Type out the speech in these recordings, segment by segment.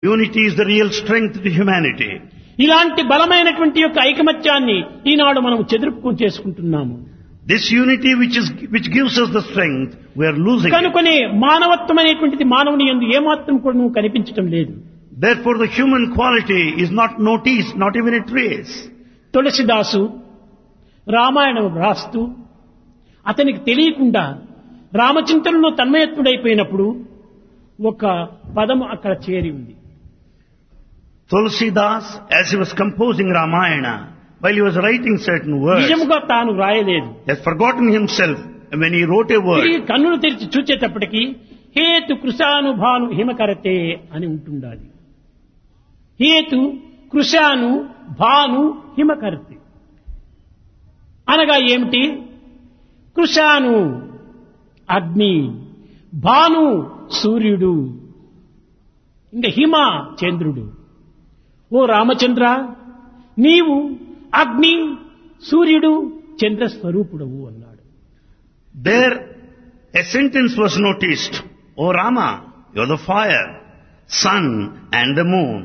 Unity is the real strength to humanity. ఇలాంటి బలమైనటువంటి యొక్క ఐకమత్యాన్ని ఈనాడు మనం చెదురుపుకొని చేసుకుంటున్నాము This unity which is, which gives us the strength, we are losing it. కనుకనే మానవత్వం అనేటువంటిది మానవుని ఎందు ఏమాత్రం కూడా నువ్వు కనిపించటం లేదు Therefore the human quality is not noticed, not even a trace. తులసిదాసు Ramayanam రాస్తూ అతనికి తెలియకుండా రామచింతనలో తన్మయత్తుడైపోయినప్పుడు ఒక పదము అక్కడ చేరి ఉంది Tulsidas, as he was composing Ramayana, while he was writing certain words, నిజముగా తాను రాయలేదు he has forgotten himself when he wrote a word. తిరిగి కన్నులు తెరిచి చూచేటప్పటికి హేతు కృషానుభాను హిమకరతే అని ఉంటుండాలి హేతు కృషాను భాను హిమకరతే అనగా ఏమిటి కృషాను అగ్ని భాను సూర్యుడు ఇంకా హిమ చంద్రుడు ఓ రామచంద్ర నీవు అగ్ని సూర్యుడు చంద్ర స్వరూపుడవు అన్నాడు There a sentence was noticed. O Rama, you are the fire, sun and the moon.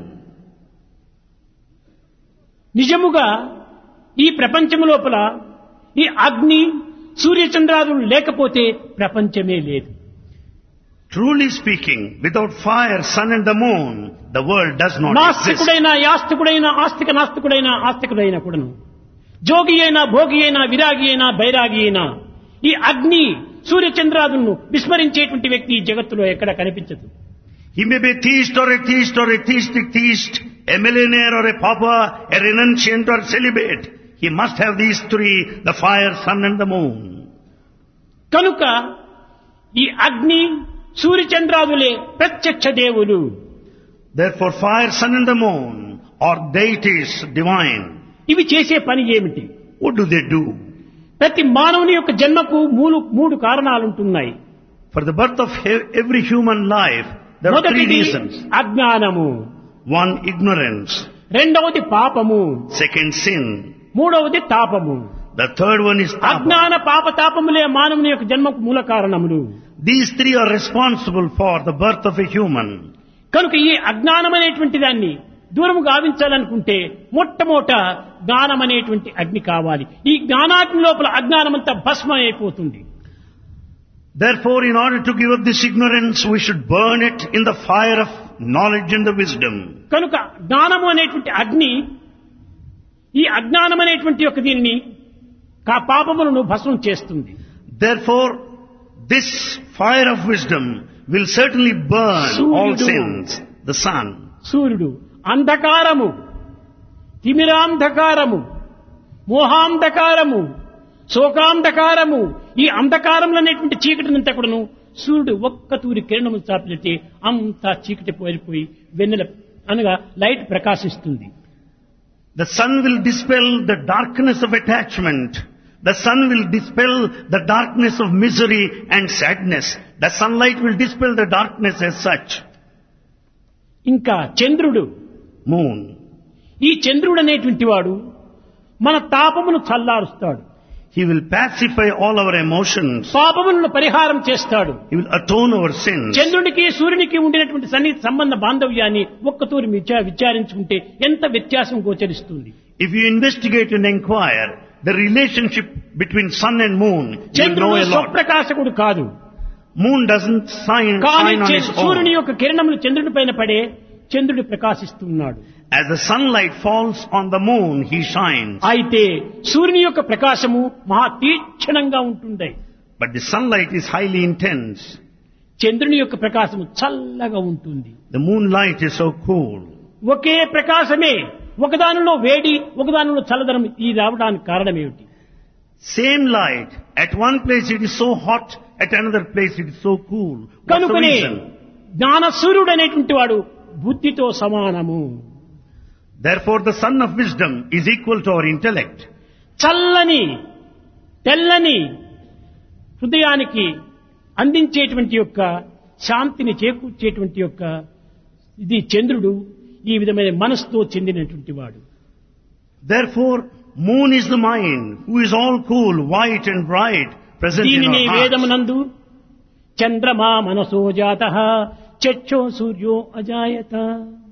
నిజముగా ఈ ప్రపంచము లోపల ఈ అగ్ని సూర్యచంద్రాదులు లేకపోతే ప్రపంచమే లేదు Truly speaking, without fire, sun and the moon, the world does not exist. నాస్తికుడైన యాస్తికుడైన ఆస్తిక నాస్తికుడైన ఆస్తికుడైన కూడాను జోగి అయినా భోగి అయినా విరాగి అయినా బైరాగి అయినా ఈ అగ్ని సూర్యచంద్రాదులను విస్మరించేటువంటి వ్యక్తి ఈ జగత్తులో ఎక్కడ కనిపించదు He may be a theist or a theist or a theistic theist, a millionaire or a pauper, a renunciant or celibate. He must have these three, the fire, sun and the moon. కనుక ఈ అగ్ని సూర్యచంద్రాదులే ప్రత్యక్ష దేవులు Therefore fire, sun and the moon are deities divine. ఇవి చేసే పని ఏమిటి What do they do? ప్రతి మానవుని యొక్క జన్మకు మూడు మూడు కారణాలుంటున్నాయి For the birth of he- every human life, there are three మొదటిది reasons. అజ్ఞానము One, ignorance. రెండవది పాపము Second, sin. మూడవది తాపము The third one is tapa. అజ్ఞాన పాప తాపములే మానవుని యొక్క జన్మకు మూల కారణములు These three are responsible for the birth of a human. కనుక ఈ అజ్ఞానం అనేటువంటి దాన్ని దూరం గావించాలనుకుంటే మొట్టమొదట జ్ఞానం అనేటువంటి అగ్ని కావాలి ఈ జ్ఞానాగ్ని లోపల అజ్ఞానమంతా భస్మం అయిపోతుంది Therefore, in order to give up this ignorance, we should burn it in the fire of knowledge and the wisdom. కనుక జ్ఞానము అనేటువంటి అగ్ని ఈ అజ్ఞానం అనేటువంటి యొక్క దీన్ని కా పాపములను భస్మం చేస్తుంది Therefore, this fire of wisdom will certainly burn all Surya. sins. The sun. సూర్యుడు అంధకారము తిమిరాంధకారము మోహాంధకారము శోకాంధకారము ఈ అంధకారములు అనేటువంటి చీకటినంతా కూడాను సూర్యుడు ఒక్క తూరి కిరణము చాపినట్టే అంతా చీకటి పోయిపోయి వెన్నెల అనగా లైట్ ప్రకాశిస్తుంది The sun will dispel the darkness of attachment. The sun will dispel the darkness of misery and sadness. The sunlight will dispel the darkness as such. ఇంకా చంద్రుడు Moon. ఈ చంద్రుడు అనేటువంటి వాడు మన తాపమును చల్లారుస్తాడు He will pacify all our emotions. పాపములను పరిహారం చేస్తాడు He will atone our sins. చంద్రుడికి సూర్యునికి ఉండినటువంటి సన్నిహిత సంబంధ బాంధవ్యాన్ని ఒక్కతూరి విచా- విచారించుకుంటే ఎంత వ్యత్యాసం గోచరిస్తుంది If you investigate and inquire the relationship between sun and moon, you will know చంద్రుడు a lot. స్వప్రకాశకుడు కాదు Moon doesn't shine, కానీ shine on చ- its సూర్యుని own. యొక్క కిరణములు చంద్రుడి పైన పడే చంద్రుడు ప్రకాశిస్తున్నాడు As the sunlight falls on the moon, he shines. అయితే సూర్యుని యొక్క ప్రకాశము మహా తీక్షణంగా ఉంటుండే But the sunlight is highly intense. చంద్రుని యొక్క ప్రకాశము చల్లగా ఉంటుంది The moonlight is so cool. ఒకే ప్రకాశమే ఒకదానిలో వేడి ఒకదానిలో చల్లదనం ఈ రావడానికి కారణం ఏమిటి Same light. At one place it is so hot, at another place it is so cool. What's the కనుకనే reason? జ్ఞాన సూర్యుడు అనేటువంటి వాడు బుద్ధితో సమానము Therefore the sun of wisdom is equal to our intellect. చల్లని తెల్లని హృదయానికి అందించేటువంటి యొక్క శాంతిని చేకూర్చేటువంటి యొక్క ఇది చంద్రుడు ఈ విధమైన మనసుతో చెందినటువంటి వాడు Therefore, moon is the mind, who is all cool, white and bright, present in దీనిని our hearts. వేదమునందు చంద్రమా మనసో జాత చచ్చో సూర్యో అజాయత